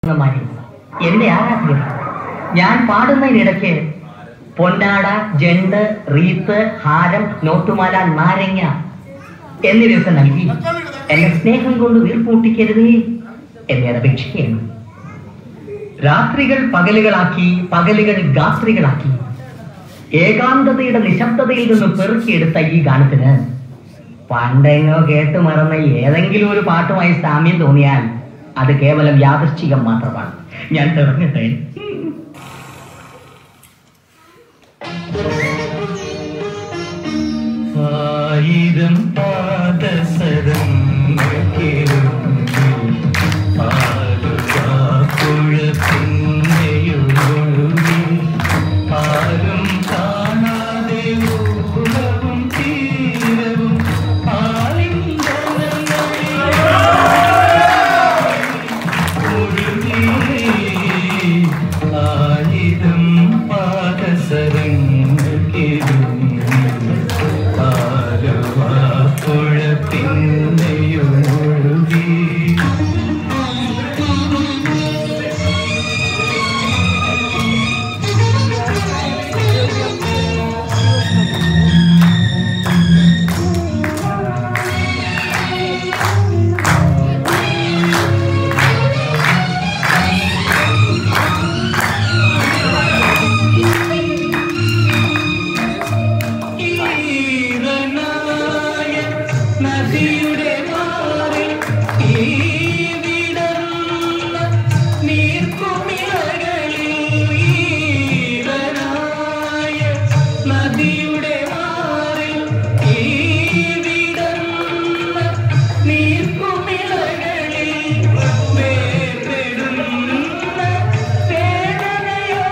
മാരി എന്റെ ആരാധ്യത ഞാൻ പാടുന്നതിനിടയ്ക്ക് പൊന്നാട ജണ്ട് റീത്ത് ഹാരം നോട്ടുമാല നാരങ്ങ എന്നിവയൊക്കെ നൽകി എന്നെ സ്നേഹം കൊണ്ട് വീർപ്പൂട്ടിക്കരുതേ എന്നെ അത് അപേക്ഷിക്കുകയാണ് രാത്രികൾ പകലുകളാക്കി പകലുകൾ ഗാത്രികളാക്കി ഏകാന്തതയുടെ നിശബ്ദതയിൽ നിന്ന് പെറുക്കിയെടുത്ത ഈ ഗാനത്തിന് പണ്ടെങ്ങോ കേട്ടു മറന്ന ഏതെങ്കിലും ഒരു പാട്ടുമായി സാമ്യം തോന്നിയാൽ അത് കേവലം യാദൃശ്ചികം മാത്രമാണ് ഞാൻ തുടങ്ങട്ടെ ആയിരം പാദസരം ആരും കാണാതെ ഊഴവും തീരവും ആയിരം പാദസരങ്ങളും ആലുവാപ്പുഴത്തിന്നയൊഴുകി ഈറനായ നദിയുടെ മാറിൽ ഈ വിടർന്ന നീർക്കുമിളകളിൽ ഈറനായ നദിയുടെ മാറിൽ ഈ വിടർന്ന നീർക്കുമിളകളിൽ വേർപെടുന്ന വേദനയോ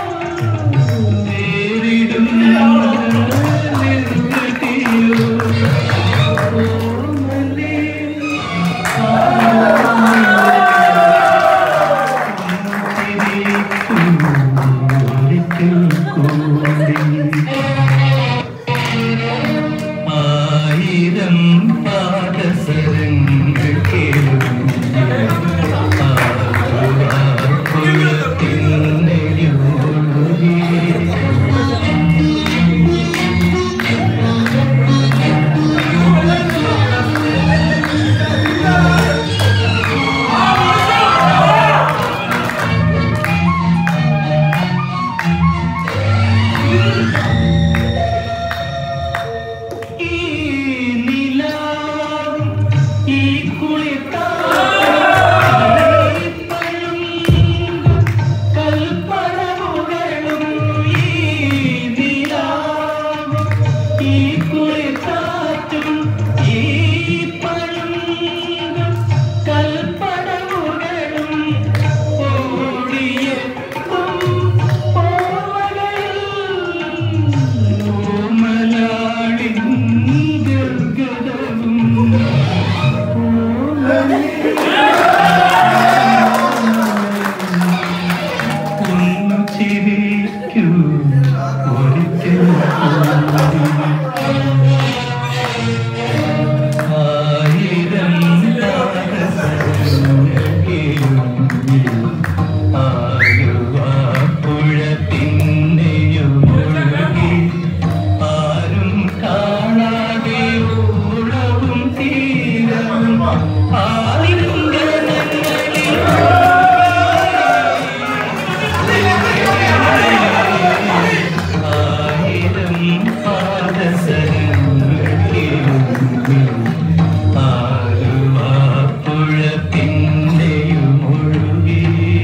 ആയിരം പാദസരങ്ങൾ കേൾക്കും ഈ നിലാവും ഈ കുളിർത്താലും കൽപ്പനവുകളും ഈ നിലാവും ഈ കുളിർത്താറ്റും ഈ പഴങ്കും കൽപ്പനവുകളും ഓടിയെത്തും ഓർമ്മകളിൽ ഓമലാടിൻ ഗർഗദവും ഒന്ന് ചിരിക്കൂ ഒരിക്കൽ ആയിരം പുഴ പിന്നെയൊഴുകി ആരും കാണാതെ ഊഴവും തീരവും ആലിംഗനങ്ങളിൽ ആയിരം ആലുവാപ്പുഴ പിന്നെയും ഒഴുകി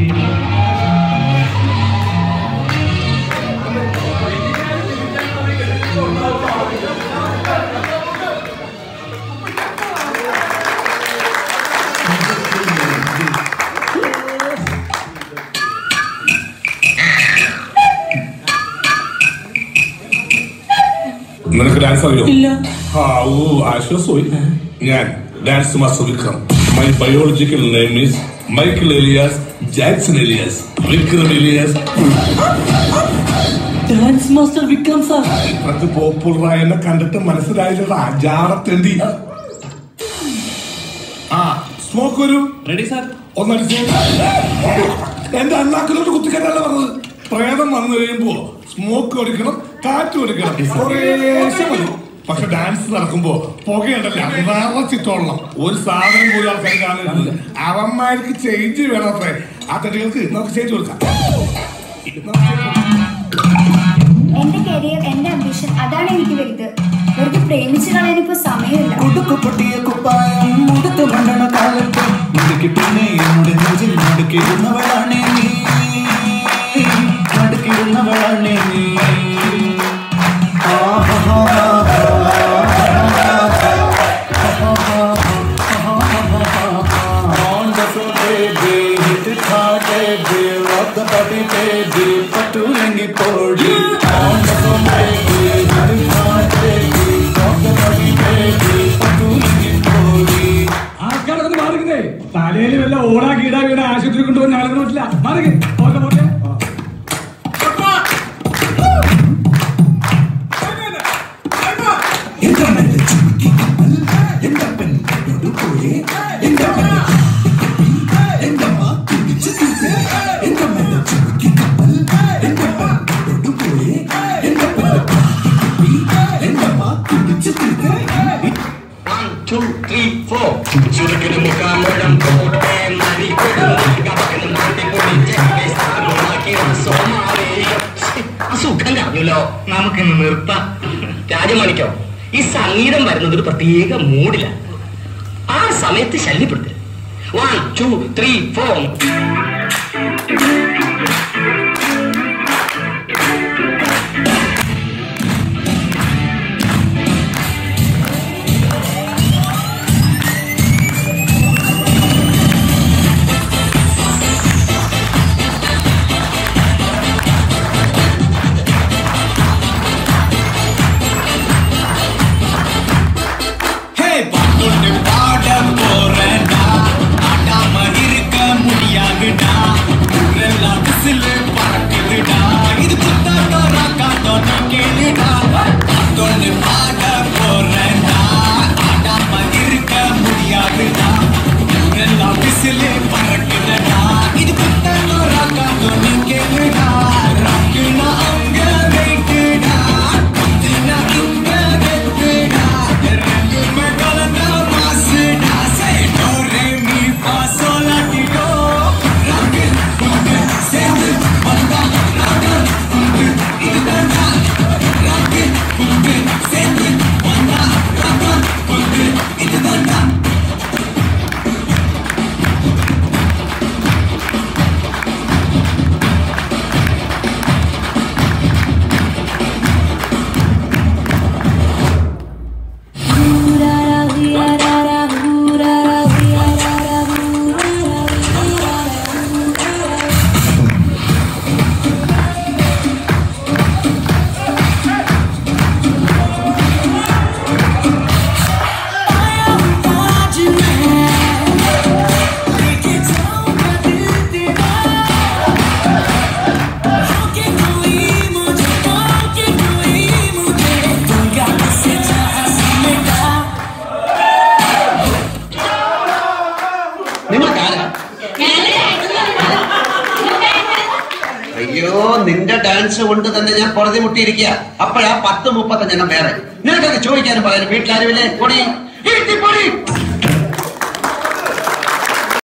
നിനക്ക് ഡാൻസ് അറിയോ ഇല്ല ആ ഓ ആശ്വാസമായി ഞാൻ dance master Vikram my biological name is Michael alias Jackson alias Vikram alias dance master Vikram sir ഇപ്പോഴത്തെ പോപ്പുലറായ എന്നെ കണ്ടിട്ട് മനസ്സിലായില്ലടാ ജാറത്തേണ്ടി ആ സ്മോക്ക് ഒരു റെഡി സാർ ഒന്നടിച്ച് എന്റെ അണ്ണാക്കിലോട്ട് കുത്തിക്കറ്റല്ല പറഞ്ഞത് പ്രേതം വന്നു കഴിയുമ്പോ സ്മോക്ക് കൊടുക്കണം കാറ്റ് കൊടുക്കണം കുറേശ്ശെ മതി പക്ഷെ ഡാൻസ് നടക്കുമ്പോ പുകയുണ്ടല്ല നിറച്ചിട്ടോളണം ഒരു സാധനം പോലും ആൾക്കാർ കാണുന്നത് അവന്മാർക്ക് ചേഞ്ച് വേണം അത്രേ ആ തടികൾക്ക് നമുക്ക് ചേഞ്ച് കൊടുക്കാം എന്റെ കരിയർ എന്റെ അംബിഷൻ അതാണ് എനിക്ക് വലുത് വെറുതെ പ്രേമിച്ചു കളയാൻ ഇപ്പൊ സമയമില്ല കുടുക്കു പൊട്ടിയ കുപ്പായം മുടുത്തു മണ്ടണ കാലത്ത് മുടുക്കി പിന്നെ എന്നുടെ നെഞ്ചിൽ നടുക്കിടുന്നവളാണേ നീ നടുക്കിടുന്നവളാണേ നീ Wonderful baby, hit it hard baby, rock the body baby, പറ്റൂലെങ്കി പോടി Wonderful baby, hit it hard baby, rock the body baby, പറ്റൂലെങ്കി പോടി ആൾക്കാരൊക്കെ മാറിക്കുന്നേ തലയിൽ വല്ല ഓടാ കീടാ വീടാ ആശുപത്രി കൊണ്ടുപോകാൻ ആളുകൾ പറ്റില്ല മാറിക്കേ പോട്ടെ പോട്ടെ എന്റെ മെല്ലെ ചുമക്കി കമ്മൽ, എന്റെ പെണ്ണോട് പോയേ, എന്റെ മെല്ലെ എന്റെ അമ്മ കുടിച്ച് തീർത്തേ, എന്റെ മെല്ലെ ചുമക്കി കമ്മൽ, എന്റെ പെണ്ണോട് പോയേ, എന്റെ പെണ്ണ് എന്റെ അമ്മ കുടിച്ച് തീർത്തേ. One, two, three, four. ചുരുക്കിന് മുഖാമുഴം കോട്ടെ നരിക്കൊടും കപകനും നാട്ടിപ്പൊടി ചെക്കെ സ്ഥാനമാക്കി സോമാവേയം സുഖം കാണുമല്ലോ നമുക്കിന്ന് നിർത്താം രാജമാണിക്കോ ഈ സംഗീതം വരുന്നത് ഒരു പ്രത്യേക മൂഡിലാണ് ആ സമയത്ത് ശല്യപ്പെടുത്തരുത് one two three four hey பாட்டு பாட போறேன்டா ஆடாம இருக்க முடியாதுடா ஊரெல்லாம் விசிலு பறக்குதுடா இது புத்தாட்டோ ராக்காட்டோ நான் கேளுடா பாட்டொன்னு பாட போறேன்டா ஆடாம இருக்க முடியாதுடா ஊரெல்லாம் விசிலு பறக்குதுடா இது புத்தாட்டோ ராக்காட்டோ நீ கேளுடா ராக்குனா அங்க வெயிட்டுடா குத்துனா இங்க வெட்டுடா ரெண்டுமே கலந்த மாசுடா சே do re mi fa sol la ti do rock குத்து சேர்ந்து வந்தா ராக்கு குத்து இதுதான் ராக்கு குத்து சேர்ந்து வந்தா ராக்கு குத்து இதுதான் നിങ്ങൾക്കാരാ അയ്യോ നിന്റെ ഡാൻസ് കൊണ്ട് തന്നെ ഞാൻ പുറതി മുട്ടിയിരിക്കുക അപ്പോഴാ പത്ത് മുപ്പത്തഞ്ചെണ്ണം വേറെ നിനക്കൊക്കെ ചോദിക്കാനും പറയാനും വീട്ടിലാരുമില്ലേ പൊടി ഇരുത്തി പൊടി